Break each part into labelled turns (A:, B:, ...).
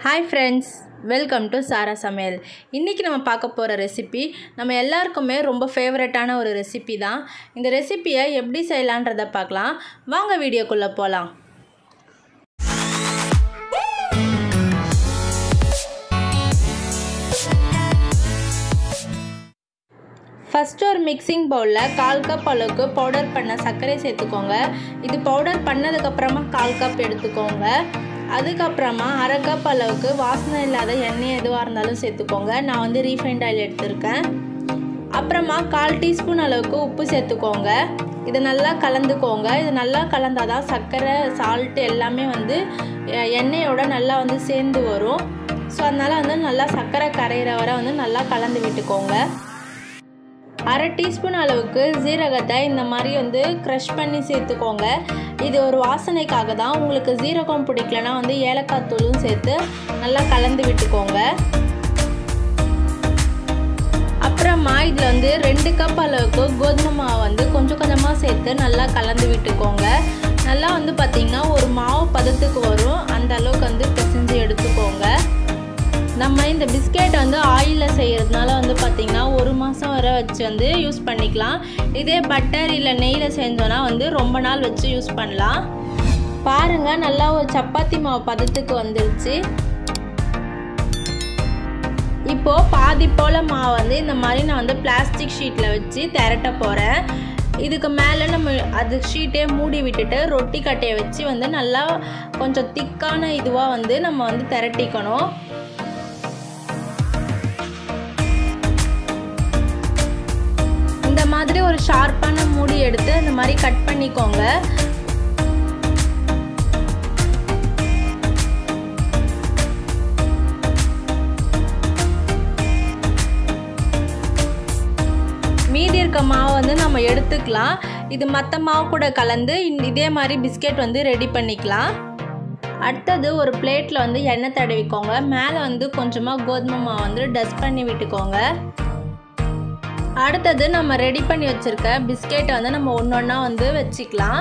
A: hi friends welcome to Sara சமையல் இன்றைக்கி நம்ம பார்க்க போகிற ரெசிபி நம்ம எல்லாருக்குமே ரொம்ப ஃபேவரட்டான ஒரு ரெசிபி தான் இந்த ரெசிப்பியை எப்படி செய்யலான்றதை பார்க்கலாம் வாங்க வீடியோக்குள்ளே போகலாம் ஃபஸ்ட்டு ஒரு மிக்சிங் பவுலில் கால் கப் அளவுக்கு பவுடர் பண்ண சர்க்கரை சேர்த்துக்கோங்க இது பவுடர் பண்ணதுக்கப்புறமா கால் கப் எடுத்துக்கோங்க அதுக்கப்புறமா அரை கப் அளவுக்கு வாசனை இல்லாத எண்ணெய் எதுவாக இருந்தாலும் சேர்த்துக்கோங்க நான் வந்து ரீஃபைண்ட் ஆயில் எடுத்திருக்கேன் அப்புறமா கால் டீஸ்பூன் அளவுக்கு உப்பு சேர்த்துக்கோங்க இதை நல்லா கலந்துக்கோங்க இது நல்லா கலந்தால் தான் சர்க்கரை சால்ட்டு எல்லாமே வந்து எண்ணெயோட நல்லா வந்து சேர்ந்து வரும் ஸோ அதனால் வந்து நல்லா சர்க்கரை கரையிற வரை வந்து நல்லா கலந்து விட்டுக்கோங்க அரை டீஸ்பூன் அளவுக்கு ஜீரகத்தை இந்த மாதிரி வந்து க்ரஷ் பண்ணி சேர்த்துக்கோங்க இது ஒரு வாசனைக்காக தான் உங்களுக்கு ஜீரகம் பிடிக்கலனா வந்து ஏலக்காய் தூளும் சேர்த்து நல்லா கலந்து விட்டுக்கோங்க அப்புறமா இதில் வந்து ரெண்டு கப் அளவுக்கு கோதுமை மாவு வந்து கொஞ்சம் கொஞ்சமாக சேர்த்து நல்லா கலந்து விட்டுக்கோங்க நல்லா வந்து பார்த்திங்கன்னா ஒரு மாவு பதத்துக்கு வரும் அந்த அளவுக்கு வந்து பிசைஞ்சு எடுத்துக்கோங்க நம்ம இந்த பிஸ்கெட் வந்து ஆயிலில் செய்கிறதுனால வந்து பார்த்திங்கன்னா ஒரு மாதம் வரை வச்சு வந்து யூஸ் பண்ணிக்கலாம் இதே பட்டர் இல்லை நெய்யில் செஞ்சோன்னா வந்து ரொம்ப நாள் வச்சு யூஸ் பண்ணலாம் பாருங்கள் நல்லா ஒரு சப்பாத்தி மாவு பதத்துக்கு வந்துருச்சு இப்போது பாதி போல் மாவு வந்து இந்த மாதிரி நான் வந்து பிளாஸ்டிக் ஷீட்டில் வச்சு திரட்ட போகிறேன் இதுக்கு மேலே நம்ம அது ஷீட்டே மூடி விட்டுட்டு ரொட்டி கட்டையை வச்சு வந்து நல்லா கொஞ்சம் திக்கான இதுவாக வந்து நம்ம வந்து திரட்டிக்கணும் இந்த மாதிரி ஒரு ஷார்ப்பான மூடி எடுத்து அந்த மாதிரி கட் பண்ணிக்கோங்க மீதி இருக்க மாவு வந்து நம்ம எடுத்துக்கலாம் இது மற்ற மாவு கூட கலந்து இதே மாதிரி பிஸ்கெட் வந்து ரெடி பண்ணிக்கலாம் அடுத்தது ஒரு பிளேட்டில் வந்து எண்ணெய் தடவிக்கோங்க மேலே வந்து கொஞ்சமாக கோதுமை மாவு வந்து டஸ்ட் பண்ணி விட்டுக்கோங்க அடுத்தது நம்ம ரெடி பண்ணி வச்சுருக்க பிஸ்கெட்டை வந்து நம்ம ஒன்று ஒன்றா வந்து வச்சுக்கலாம்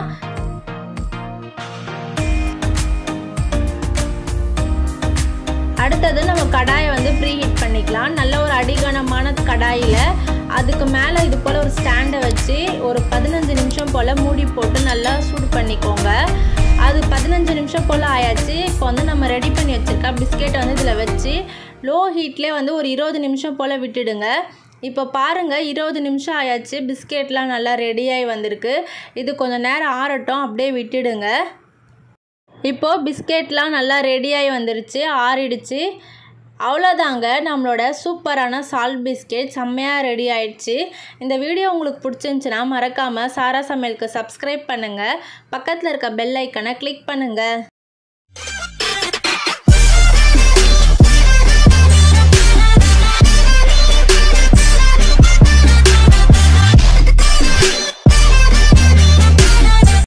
A: அடுத்தது நம்ம கடாயை வந்து ப்ரீ ஹீட் பண்ணிக்கலாம் நல்ல ஒரு அடிகனமான கடாயில் அதுக்கு மேலே இது போல் ஒரு ஸ்டாண்டை வச்சு ஒரு பதினஞ்சு நிமிஷம் போல் மூடி போட்டு நல்லா சூடு பண்ணிக்கோங்க அது பதினஞ்சு நிமிஷம் போல் ஆயாச்சு இப்போ வந்து நம்ம ரெடி பண்ணி வச்சுருக்க பிஸ்கெட்டை வந்து இதில் வச்சு லோ ஹீட்லேயே வந்து ஒரு இருபது நிமிஷம் போல் விட்டுடுங்க இப்போ பாருங்கள் இருபது நிமிஷம் ஆயாச்சு பிஸ்கெட்லாம் நல்லா ரெடியாகி வந்திருக்கு இது கொஞ்சம் நேரம் ஆறட்டும் அப்படியே விட்டுடுங்க இப்போது பிஸ்கெட்லாம் நல்லா ரெடியாகி வந்துருச்சு ஆறிடுச்சு அவ்வளோதாங்க நம்மளோட சூப்பரான சால்ட் பிஸ்கெட் செம்மையாக ரெடி ஆயிடுச்சு இந்த வீடியோ உங்களுக்கு பிடிச்சிருந்துச்சின்னா மறக்காமல் சாரா சமையலுக்கு சப்ஸ்கிரைப் பண்ணுங்கள் பக்கத்தில் இருக்க பெல் ஐக்கனை கிளிக் பண்ணுங்கள்